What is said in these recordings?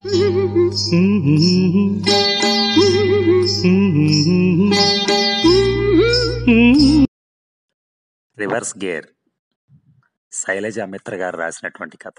reverse gear Shailaja మిత్ర గారు రాసినటువంటి కథ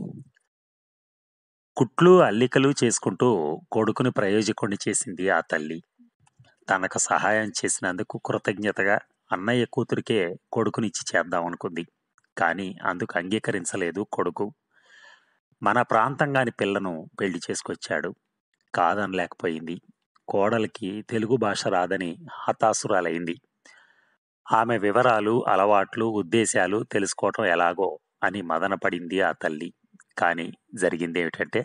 కుట్లు అల్లికలు చేసుకుంటూ కొడుకుని ప్రయోజకుడిని చేసింది ఆ తల్లి తనకు సహాయం చేసినందుకు కృతజ్ఞతగా అన్నయ్య కూతురికే కొడుకునిచ్చి చేద్దామనుకుంది కానీ అందుకు అంగీకరించలేదు కొడుకు మన ప్రాంతంగాని పిల్లను పెళ్లి చేసుకొచ్చాడు కాదనలేకపోయింది కోడలికి తెలుగు భాష రాదని హతాసురాలైంది ఆమె వివరాలు అలవాట్లు ఉద్దేశాలు తెలుసుకోవటం ఎలాగో అని మదనపడింది ఆ తల్లి కానీ జరిగింది ఏమిటంటే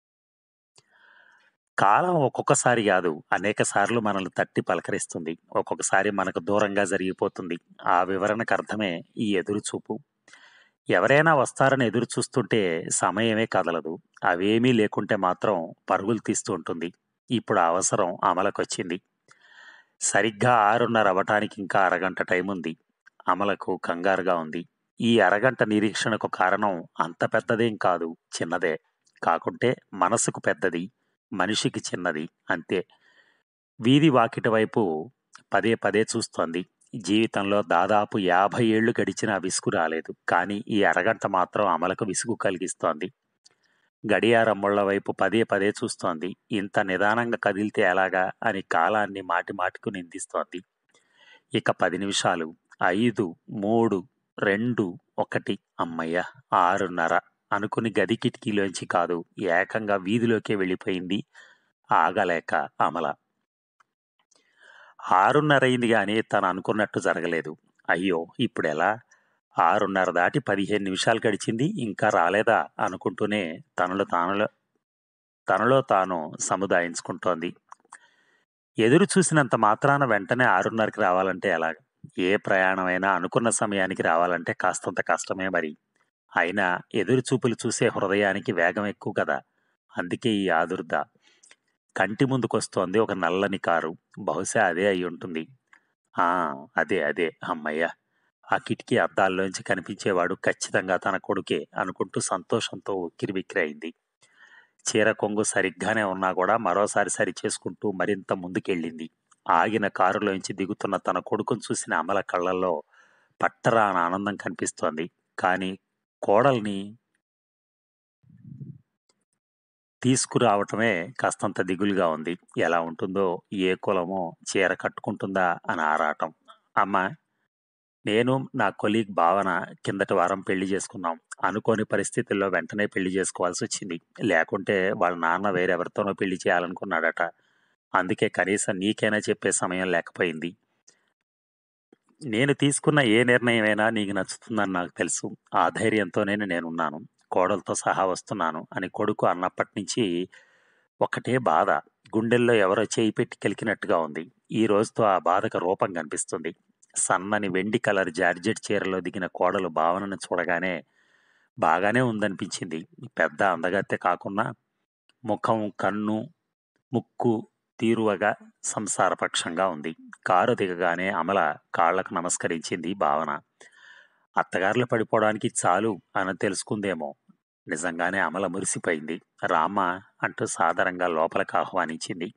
కాలం ఒక్కొక్కసారి కాదు అనేక సార్లు మనల్ని తట్టి పలకరిస్తుంది ఒక్కొక్కసారి మనకు దూరంగా జరిగిపోతుంది ఆ వివరణకు అర్థమే ఈ ఎదురు చూపు ఎవరైనా వస్తారని ఎదురు చూస్తుంటే సమయమే కదలదు అవేమీ లేకుంటే మాత్రం పరుగులు తీస్తూ ఉంటుంది ఇప్పుడు ఆ అవసరం అమలకొచ్చింది సరిగ్గా ఆరున్నర అవ్వటానికి ఇంకా అరగంట టైం ఉంది అమలకు కంగారుగా ఉంది ఈ అరగంట నిరీక్షణకు కారణం అంత పెద్దదేం కాదు చిన్నదే కాకుంటే మనసుకు పెద్దది మనిషికి చిన్నది అంతే వీధి వాకిటి వైపు పదే పదే చూస్తోంది జీవితంలో దాదాపు యాభై ఏళ్లు గడిచినా విసుగు రాలేదు కానీ ఈ అరగంట మాత్రం అమలకు విసుగు కలిగిస్తోంది గడియారం ముళ్ళ వైపు పదే పదే చూస్తోంది ఇంత నిదానంగా కదిలితే ఎలాగా అని కాలాన్ని మాటి మాటికు నిందిస్తోంది ఇక పది నిమిషాలు ఐదు మూడు రెండు ఒకటి అమ్మయ్య ఆరున్నర అనుకుని గది కిటికీలోంచి కాదు ఏకంగా వీధిలోకే వెళ్ళిపోయింది ఆగలేక అమల ఆరున్నర అయింది కానీ తను అనుకున్నట్టు జరగలేదు అయ్యో ఇప్పుడు ఎలా ఆరున్నర దాటి పదిహేను నిమిషాలు గడిచింది ఇంకా రాలేదా అనుకుంటూనే తనలో తానులో తనలో తాను సముదాయించుకుంటోంది ఎదురు చూసినంత మాత్రాన వెంటనే ఆరున్నరకి రావాలంటే ఎలాగ ఏ ప్రయాణమైనా అనుకున్న సమయానికి రావాలంటే కాస్తంత కష్టమే మరి అయినా ఎదురు చూపులు చూసే హృదయానికి వేగం ఎక్కువ కదా అందుకే ఈ ఆదుర్ద కంటి ముందుకొస్తోంది ఒక నల్లని కారు బహుశా అదే అయి ఉంటుంది ఆ అదే అదే అమ్మయ్య ఆ కిటికీ అద్దాల్లోంచి కనిపించేవాడు ఖచ్చితంగా తన కొడుకే అనుకుంటూ సంతోషంతో ఉక్కిరి బిక్కిరి అయింది చీర కొంగు సరిగ్గానే ఉన్నా కూడా మరోసారి సరి చేసుకుంటూ మరింత ముందుకెళ్ళింది ఆగిన కారులోంచి దిగుతున్న తన కొడుకును చూసిన అమల కళ్ళల్లో పట్టరాని ఆనందం కనిపిస్తోంది కానీ కోడల్ని తీసుకురావటమే కాస్తంత దిగులుగా ఉంది ఎలా ఉంటుందో ఏ కులమో చీర కట్టుకుంటుందా అని ఆరాటం అమ్మ నేను నా కొలీగ్ భావన కిందటి వారం పెళ్లి చేసుకున్నాం అనుకోని పరిస్థితుల్లో వెంటనే పెళ్లి చేసుకోవాల్సి వచ్చింది లేకుంటే వాళ్ళ నాన్న వేరెవరితోనో పెళ్లి చేయాలనుకున్నాడట అందుకే కనీసం నీకైనా చెప్పే సమయం లేకపోయింది నేను తీసుకున్న ఏ నిర్ణయమైనా నీకు నచ్చుతుందని నాకు తెలుసు ఆ ధైర్యంతోనే నేనున్నాను కోడలతో సహా వస్తున్నాను అని కొడుకు అన్నప్పటి నుంచి ఒకటే బాధ గుండెల్లో ఎవరో చేయి పెట్టి కెలికినట్టుగా ఉంది ఈ రోజుతో ఆ బాధకు రూపం కనిపిస్తుంది సన్నని వెండి కలర్ జార్జెట్ చీరలో దిగిన కోడలు భావనను చూడగానే బాగానే ఉందనిపించింది పెద్ద అందగత్తె కాకున్నా ముఖం కన్ను ముక్కు తీరువగా సంసారపక్షంగా ఉంది కారు దిగగానే అమల కాళ్లకు నమస్కరించింది భావన అత్తగారులు పడిపోవడానికి చాలు అని తెలుసుకుందేమో నిజంగానే అమల మురిసిపోయింది రామ అంటూ సాదరంగా లోపలికి ఆహ్వానించింది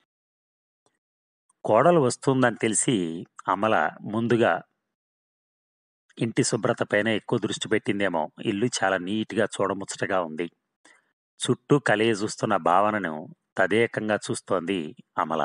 కోడలు వస్తుందని తెలిసి అమల ముందుగా ఇంటి శుభ్రత పైన ఎక్కువ దృష్టి పెట్టిందేమో ఇల్లు చాలా నీట్గా చూడముచ్చటగా ఉంది చుట్టూ కలియ చూస్తున్న భావనను తదేకంగా చూస్తోంది అమల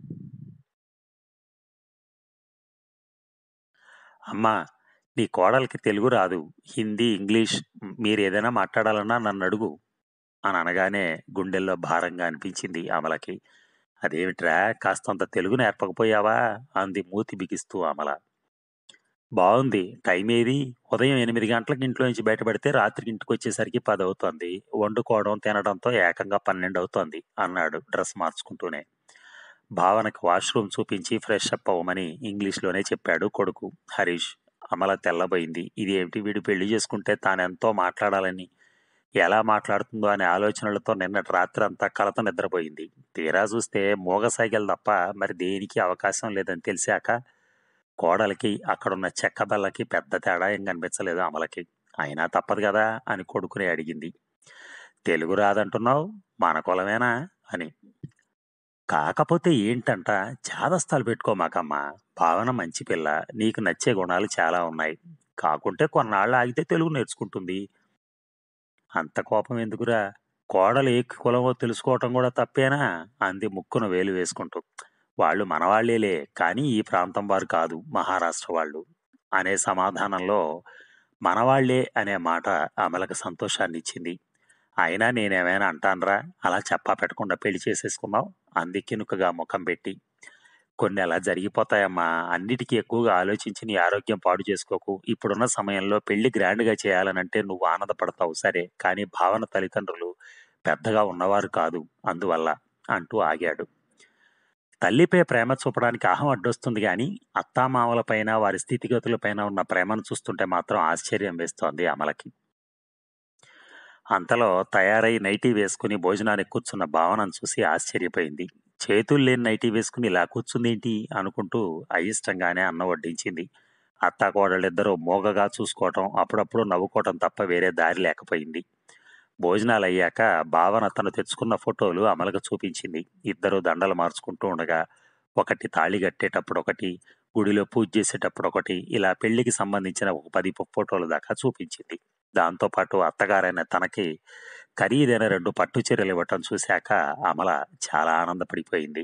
అమ్మా నీ కోడలికి తెలుగు రాదు హిందీ ఇంగ్లీష్ మీరు ఏదైనా మాట్లాడాలన్నా నన్ను అడుగు అని అనగానే గుండెల్లో భారంగా అనిపించింది అమలకి అదేమిట్రా కాస్తంత తెలుగు నేర్పకపోయావా అంది మూతి బిగిస్తూ అమల బాగుంది టైం ఏది ఉదయం ఎనిమిది గంటలకు ఇంట్లో నుంచి బయటపడితే రాత్రికి ఇంటికి వచ్చేసరికి పది అవుతోంది వండుకోవడం తినడంతో ఏకంగా పన్నెండు అవుతోంది అన్నాడు డ్రెస్ మార్చుకుంటూనే భావనకు వాష్రూమ్ చూపించి ఫ్రెష్ అప్ అవ్వమని ఇంగ్లీష్లోనే చెప్పాడు కొడుకు హరీష్ అమల తెల్లబోయింది ఇది ఏమిటి వీడు పెళ్లి చేసుకుంటే తానెంతో మాట్లాడాలని ఎలా మాట్లాడుతుందో అనే ఆలోచనలతో నిన్నటి రాత్రి అంతా కలత నిద్రపోయింది తీరా చూస్తే మూగ సైకిల్ తప్ప మరి దేనికి అవకాశం లేదని తెలిసాక కోడలికి అక్కడున్న చెక్క బెల్లకి పెద్ద తేడా ఏం కనిపించలేదు అమలకి అయినా తప్పదు కదా అని కొడుకుని అడిగింది తెలుగు రాదంటున్నావు మన కులమేనా అని కాకపోతే ఏంటంట చాదస్తాలు పెట్టుకోమాకమ్మా భావన మంచి పిల్ల నీకు నచ్చే గుణాలు చాలా ఉన్నాయి కాకుంటే కొన్నాళ్ళు ఆగితే తెలుగు నేర్చుకుంటుంది అంత కోపం ఎందుకురా కోడలు ఏ కులమో తెలుసుకోవటం కూడా తప్పేనా అంది ముక్కున వేలు వేసుకుంటూ వాళ్ళు మనవాళ్లేలే కానీ ఈ ప్రాంతం వారు కాదు మహారాష్ట్ర వాళ్ళు అనే సమాధానంలో మనవాళ్లే అనే మాట అమలకు సంతోషాన్ని ఇచ్చింది అయినా నేనేమైనా అంటాన్రా అలా చెప్పా పెట్టకుండా పెళ్లి చేసేసుకున్నావు అంది కినుకగా ముఖం పెట్టి కొన్ని అలా జరిగిపోతాయమ్మా అన్నిటికీ ఎక్కువగా ఆలోచించి నీ ఆరోగ్యం పాడు చేసుకోకు ఇప్పుడున్న సమయంలో పెళ్లి గ్రాండ్గా చేయాలనంటే నువ్వు ఆనందపడతావు సరే కానీ భావన తల్లిదండ్రులు పెద్దగా ఉన్నవారు కాదు అందువల్ల అంటూ ఆగాడు తల్లిపై ప్రేమ చూపడానికి అహం అడ్డొస్తుంది గాని అత్తామామలపైన వారి స్థితిగతులపైన ఉన్న ప్రేమను చూస్తుంటే మాత్రం ఆశ్చర్యం వేస్తోంది అమలకి అంతలో తయారై నైటీ వేసుకుని భోజనానికి కూర్చున్న భావనను చూసి ఆశ్చర్యపోయింది చేతులు లేని నైటీ వేసుకుని ఇలా కూర్చుందేంటి అనుకుంటూ అయిష్టంగానే అన్నం వడ్డించింది అత్త కోడళ్ళిద్దరూ మోగగా చూసుకోవటం అప్పుడప్పుడు నవ్వుకోవటం తప్ప వేరే దారి లేకపోయింది భోజనాలు అయ్యాక భావన తను తెచ్చుకున్న ఫోటోలు అమలకు చూపించింది ఇద్దరు దండలు మార్చుకుంటూ ఉండగా ఒకటి తాళి కట్టేటప్పుడు ఒకటి గుడిలో పూజ చేసేటప్పుడు ఒకటి ఇలా పెళ్లికి సంబంధించిన ఒక పది ఫోటోలు దాకా చూపించింది దాంతోపాటు అత్తగారైన తనకి ఖరీదైన రెండు పట్టు చీరలు ఇవ్వటం చూశాక అమల చాలా ఆనందపడిపోయింది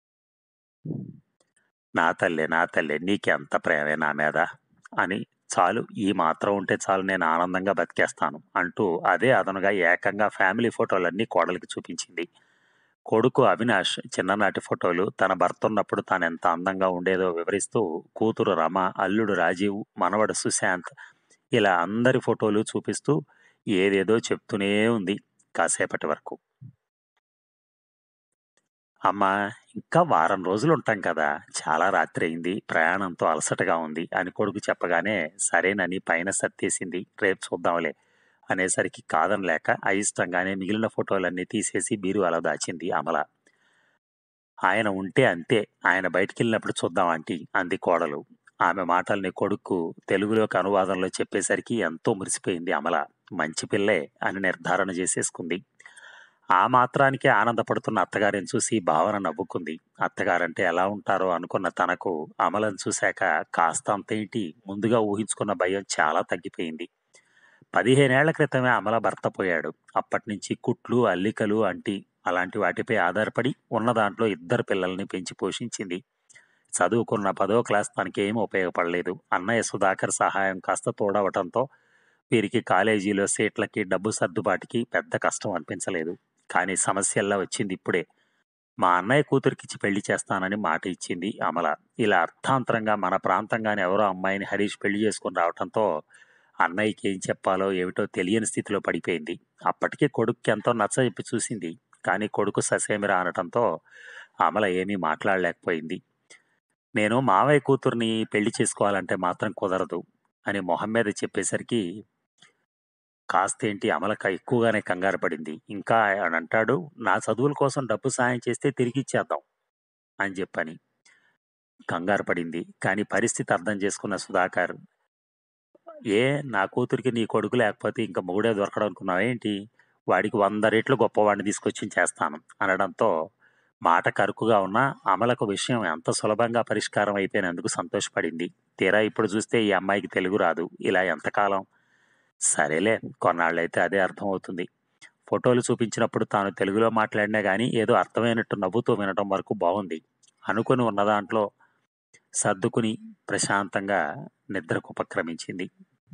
నా తల్లే నా తల్లే నీకెంత ప్రేమే నా మీద అని చాలు ఈ మాత్రం ఉంటే చాలు నేను ఆనందంగా బతికేస్తాను అంటూ అదే అదనుగా ఏకంగా ఫ్యామిలీ ఫోటోలన్నీ కోడలికి చూపించింది కొడుకు అవినాష్ చిన్ననాటి ఫోటోలు తన భర్త ఉన్నప్పుడు తాను ఎంత అందంగా ఉండేదో వివరిస్తూ కూతురు రమ అల్లుడు రాజీవ్ మనవడు సుశాంత్ ఇలా అందరి ఫోటోలు చూపిస్తూ ఏదేదో చెప్తూనే ఉంది కాసేపటి వరకు అమ్మా ఇంకా వారం రోజులు ఉంటాం కదా చాలా రాత్రి అయింది ప్రయాణంతో అలసటగా ఉంది అని కొడుకు చెప్పగానే సరేనని పైన సర్దేసింది రేపు చూద్దాంలే అనేసరికి కాదనలేక అయిష్టంగానే మిగిలిన ఫోటోలన్నీ తీసేసి బీరు అలా దాచింది అమల ఆయన ఉంటే అంతే ఆయన బయటికి వెళ్ళినప్పుడు చూద్దాం ఆంటీ అంది కోడలు ఆమె మాటల్ని కొడుకు తెలుగులోకి అనువాదంలో చెప్పేసరికి ఎంతో మురిసిపోయింది అమల మంచి పిల్లే అని నిర్ధారణ చేసేసుకుంది ఆ మాత్రానికే ఆనందపడుతున్న అత్తగారిని చూసి భావన నవ్వుకుంది అత్తగారంటే ఎలా ఉంటారో అనుకున్న తనకు అమలను చూశాక కాస్త అంతేంటి ముందుగా ఊహించుకున్న భయం చాలా తగ్గిపోయింది పదిహేనేళ్ల క్రితమే అమల భర్త పోయాడు అప్పటి నుంచి కుట్లు అల్లికలు అంటి అలాంటి వాటిపై ఆధారపడి ఉన్న దాంట్లో ఇద్దరు పిల్లల్ని పెంచి పోషించింది చదువుకున్న పదో క్లాస్ తనకేం ఉపయోగపడలేదు అన్నయ్య సుధాకర్ సహాయం కాస్త తోడవటంతో వీరికి కాలేజీలో సీట్లకి డబ్బు సర్దుబాటుకి పెద్ద కష్టం అనిపించలేదు కానీ సమస్యల్లా వచ్చింది ఇప్పుడే మా అన్నయ్య కూతురికిచ్చి పెళ్లి చేస్తానని మాట ఇచ్చింది అమల ఇలా అర్థాంతరంగా మన ప్రాంతంగానే ఎవరో అమ్మాయిని హరీష్ పెళ్లి చేసుకుని రావటంతో అన్నయ్యకి ఏం చెప్పాలో ఏమిటో తెలియని స్థితిలో పడిపోయింది అప్పటికే కొడుక్కి ఎంతో నచ్చ చెప్పి చూసింది కానీ కొడుకు ససేమిరా అనటంతో అమల ఏమీ మాట్లాడలేకపోయింది నేను మావయ్య కూతుర్ని పెళ్లి చేసుకోవాలంటే మాత్రం కుదరదు అని మొహం మీద చెప్పేసరికి కాస్తేంటి అమలక ఎక్కువగానే కంగారు పడింది ఇంకా ఆయన అంటాడు నా చదువుల కోసం డబ్బు సాయం చేస్తే తిరిగి ఇచ్చేద్దాం అని చెప్పని కంగారు పడింది కానీ పరిస్థితి అర్థం చేసుకున్న సుధాకర్ ఏ నా కూతురికి నీ కొడుకు లేకపోతే ఇంకా మొగుడే దొరకడం అనుకున్నావేంటి వాడికి వంద రెట్లు గొప్పవాడిని తీసుకొచ్చి చేస్తాను అనడంతో మాట కరుకుగా ఉన్న అమలకు విషయం ఎంత సులభంగా పరిష్కారం అయిపోయినందుకు సంతోషపడింది తీరా ఇప్పుడు చూస్తే ఈ అమ్మాయికి తెలుగు రాదు ఇలా ఎంతకాలం సరేలే కొన్నాళ్ళైతే అదే అర్థమవుతుంది ఫోటోలు చూపించినప్పుడు తాను తెలుగులో మాట్లాడినా కానీ ఏదో అర్థమైనట్టు నవ్వుతూ వినటం వరకు బాగుంది అనుకుని ఉన్న దాంట్లో సర్దుకుని ప్రశాంతంగా నిద్రకు ఉపక్రమించింది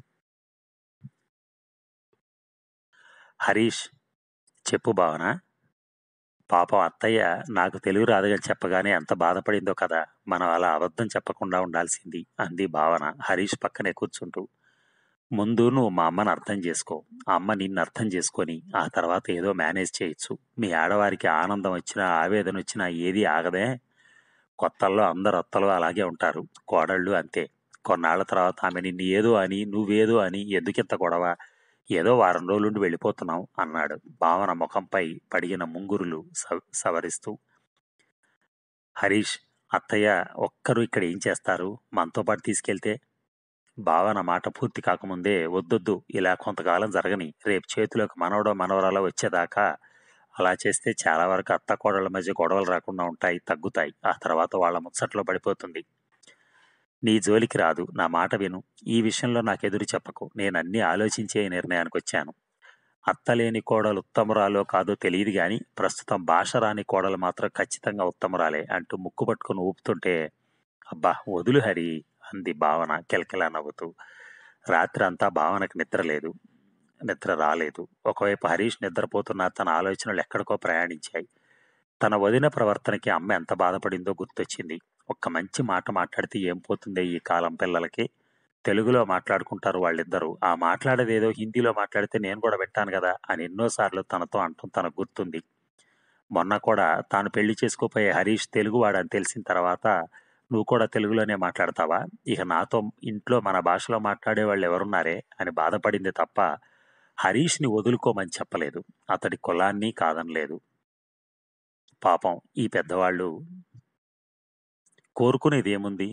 హరీష్ చెప్పు భావన పాపం అత్తయ్య నాకు తెలుగు రాదుగని చెప్పగానే ఎంత బాధపడిందో కదా మనం అలా అబద్ధం చెప్పకుండా ఉండాల్సింది అంది భావన హరీష్ పక్కనే కూర్చుంటూ ముందు నువ్వు మా అమ్మని అర్థం చేసుకో ఆ అమ్మ నిన్ను అర్థం చేసుకొని ఆ తర్వాత ఏదో మేనేజ్ చేయొచ్చు మీ ఆడవారికి ఆనందం వచ్చినా ఆవేదన వచ్చినా ఏది ఆగదే కొత్తల్లో అందరు అత్తలు అలాగే ఉంటారు కోడళ్ళు అంతే కొన్నాళ్ల తర్వాత ఆమె నిన్ను ఏదో అని నువ్వేదో అని ఎందుకింత గొడవ ఏదో వారం రోజులుండి వెళ్ళిపోతున్నాం అన్నాడు భావన ముఖంపై పడిగిన ముంగురులు సవ- సవరిస్తూ హరీష్ అత్తయ్య ఒక్కరు ఇక్కడ ఏం చేస్తారు మనతో పాటు తీసుకెళ్తే భావన మాట పూర్తి కాకముందే వద్దొద్దు ఇలా కొంతకాలం జరగని రేపు చేతిలోకి మనవడో మనవరాలో వచ్చేదాకా అలా చేస్తే చాలా వరకు అత్త కోడళ్ళ మధ్య గొడవలు రాకుండా ఉంటాయి తగ్గుతాయి ఆ తర్వాత వాళ్ళ ముచ్చట్లో పడిపోతుంది నీ జోలికి రాదు నా మాట విను ఈ విషయంలో నాకు ఎదురు చెప్పకు నేను అన్ని ఆలోచించే ఈ నిర్ణయానికి వచ్చాను అత్తలేని కోడలు ఉత్తమురాలో కాదో తెలియదు గాని ప్రస్తుతం భాష రాని కోడలు మాత్రం ఖచ్చితంగా ఉత్తమురాలే అంటూ ముక్కు పట్టుకుని ఊపుతుంటే అబ్బా వదులు హరి అంది భావన కిలకిలా నవ్వుతూ రాత్రి అంతా భావనకు నిద్ర లేదు నిద్ర రాలేదు ఒకవైపు హరీష్ నిద్రపోతున్న తన ఆలోచనలు ఎక్కడికో ప్రయాణించాయి తన వదిన ప్రవర్తనకి అమ్మ ఎంత బాధపడిందో గుర్తొచ్చింది ఒక్క మంచి మాట మాట్లాడితే ఏం పోతుందే ఈ కాలం పిల్లలకి తెలుగులో మాట్లాడుకుంటారు వాళ్ళిద్దరూ ఆ మాట్లాడేది ఏదో హిందీలో మాట్లాడితే నేను కూడా వింటాను కదా అని ఎన్నోసార్లు తనతో అంటూ తనకు గుర్తుంది మొన్న కూడా తాను పెళ్లి చేసుకోపోయే హరీష్ తెలుగువాడని తెలిసిన తర్వాత నువ్వు కూడా తెలుగులోనే మాట్లాడతావా ఇక నాతో ఇంట్లో మన భాషలో మాట్లాడే వాళ్ళు ఎవరున్నారే అని బాధపడింది తప్ప హరీష్ని వదులుకోమని చెప్పలేదు అతడి కులాన్ని కాదనలేదు పాపం ఈ పెద్దవాళ్ళు కోరుకునేది ఏముంది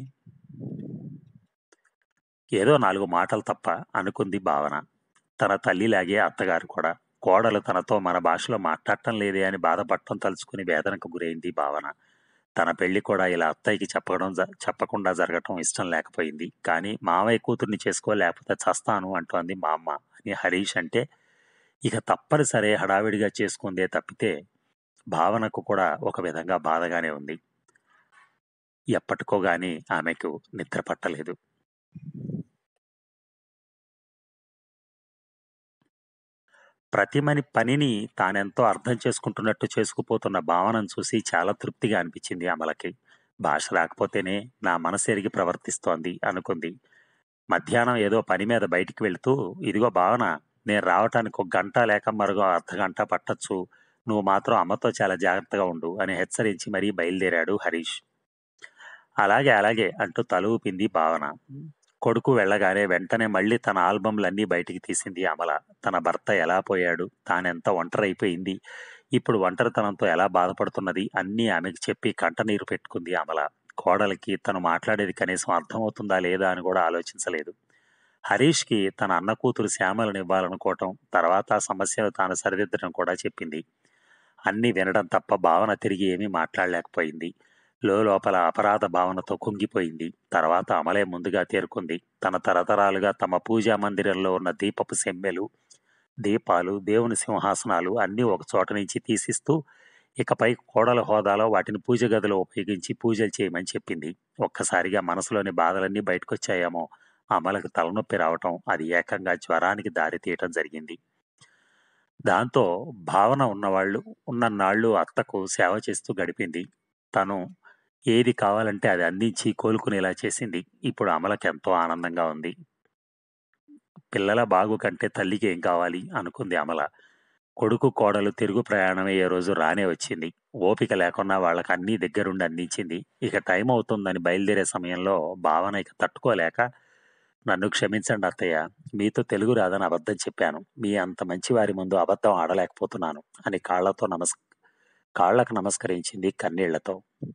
ఏదో నాలుగు మాటలు తప్ప అనుకుంది భావన తన తల్లిలాగే అత్తగారు కూడా కోడలు తనతో మన భాషలో మాట్లాడటం లేదే అని బాధపడటం తలుచుకుని వేదనకు గురైంది భావన తన పెళ్లి కూడా ఇలా అత్తయ్యకి చెప్పడం జ- చెప్పకుండా జరగటం ఇష్టం లేకపోయింది కానీ మావయ్య కూతుర్ని చేసుకో లేకపోతే చస్తాను అంటోంది మా అమ్మ అని హరీష్ అంటే ఇక తప్పనిసరే హడావిడిగా చేసుకుందే తప్పితే భావనకు కూడా ఒక విధంగా బాధగానే ఉంది ఎప్పటికో గాని ఆమెకు నిద్ర పట్టలేదు ప్రతి మని పనిని తానెంతో అర్థం చేసుకుంటున్నట్టు చేసుకుపోతున్న భావనను చూసి చాలా తృప్తిగా అనిపించింది అమలకి భాష రాకపోతేనే నా మనసు ఎరిగి ప్రవర్తిస్తోంది అనుకుంది మధ్యాహ్నం ఏదో పని మీద బయటికి వెళ్తూ ఇదిగో భావన నేను రావటానికి ఒక గంట లేక మరొక అర్ధ గంట పట్టొచ్చు నువ్వు మాత్రం అమ్మతో చాలా జాగ్రత్తగా ఉండు అని హెచ్చరించి మరీ బయలుదేరాడు హరీష్ అలాగే అలాగే అంటూ తల ఊపింది భావన కొడుకు వెళ్ళగానే వెంటనే మళ్ళీ తన ఆల్బమ్లన్నీ బయటికి తీసింది అమల తన భర్త ఎలా పోయాడు తానెంత ఒంటరైపోయింది ఇప్పుడు ఒంటరితనంతో ఎలా బాధపడుతున్నది అన్నీ ఆమెకు చెప్పి కంటనీరు పెట్టుకుంది అమల కోడలికి తను మాట్లాడేది కనీసం అర్థమవుతుందా లేదా అని కూడా ఆలోచించలేదు హరీష్కి తన అన్న కూతురు శ్యామలను ఇవ్వాలనుకోవటం తర్వాత ఆ సమస్యను తాను సరిదిద్దడం కూడా చెప్పింది అన్నీ వినడం తప్ప భావన తిరిగి ఏమీ మాట్లాడలేకపోయింది లోపల అపరాధ భావనతో కుంగిపోయింది తర్వాత అమలే ముందుగా తేరుకుంది తన తరతరాలుగా తమ పూజా మందిరంలో ఉన్న దీపపు సెమ్మెలు దీపాలు దేవుని సింహాసనాలు అన్నీ ఒక చోట నుంచి తీసిస్తూ ఇకపై కోడల హోదాలో వాటిని పూజ గదిలో ఉపయోగించి పూజలు చేయమని చెప్పింది ఒక్కసారిగా మనసులోని బాధలన్నీ బయటకొచ్చాయేమో అమలకు తలనొప్పి రావటం అది ఏకంగా జ్వరానికి దారి తీయటం జరిగింది దాంతో భావన ఉన్నవాళ్ళు ఉన్నన్నాళ్ళు అత్తకు సేవ చేస్తూ గడిపింది తను ఏది కావాలంటే అది అందించి కోలుకునేలా చేసింది ఇప్పుడు అమలకి ఎంతో ఆనందంగా ఉంది పిల్లల బాగు కంటే తల్లికి ఏం కావాలి అనుకుంది అమల కొడుకు కోడలు తిరుగు ప్రయాణమే ఏ రోజు రానే వచ్చింది ఓపిక లేకున్నా వాళ్ళకి అన్నీ దగ్గరుండి అందించింది ఇక టైం అవుతుందని బయలుదేరే సమయంలో భావన ఇక తట్టుకోలేక నన్ను క్షమించండి అత్తయ్య మీతో తెలుగు రాదని అబద్ధం చెప్పాను మీ అంత మంచి వారి ముందు అబద్ధం ఆడలేకపోతున్నాను అని కాళ్లతో నమస్ కాళ్లకు నమస్కరించింది కన్నీళ్లతో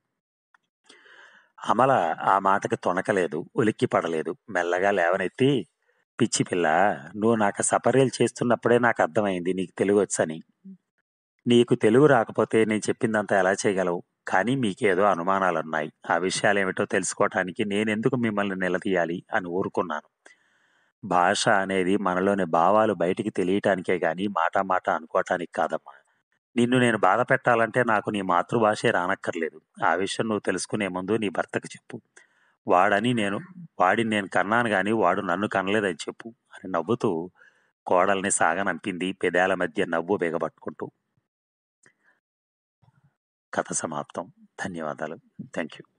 అమల ఆ మాటకి తొణకలేదు ఉలిక్కి పడలేదు మెల్లగా లేవనెత్తి పిచ్చి పిల్ల నువ్వు నాకు సపర్యలు చేస్తున్నప్పుడే నాకు అర్థమైంది నీకు తెలుగు వచ్చని నీకు తెలుగు రాకపోతే నేను చెప్పిందంతా ఎలా చేయగలవు కానీ మీకేదో అనుమానాలున్నాయి ఆ విషయాలేమిటో తెలుసుకోవటానికి నేనెందుకు మిమ్మల్ని నిలదీయాలి అని ఊరుకున్నాను భాష అనేది మనలోని భావాలు బయటికి తెలియటానికే గాని మాట మాట అనుకోవటానికి కాదమ్మా నిన్ను నేను బాధ పెట్టాలంటే నాకు నీ మాతృభాషే రానక్కర్లేదు ఆ విషయం నువ్వు తెలుసుకునే ముందు నీ భర్తకు చెప్పు వాడని నేను వాడిని నేను కన్నాను గాని వాడు నన్ను కనలేదని చెప్పు అని నవ్వుతూ కోడల్ని సాగనంపింది పెదాల మధ్య నవ్వు బిగబట్టుకుంటూ కథ సమాప్తం ధన్యవాదాలు థ్యాంక్ యూ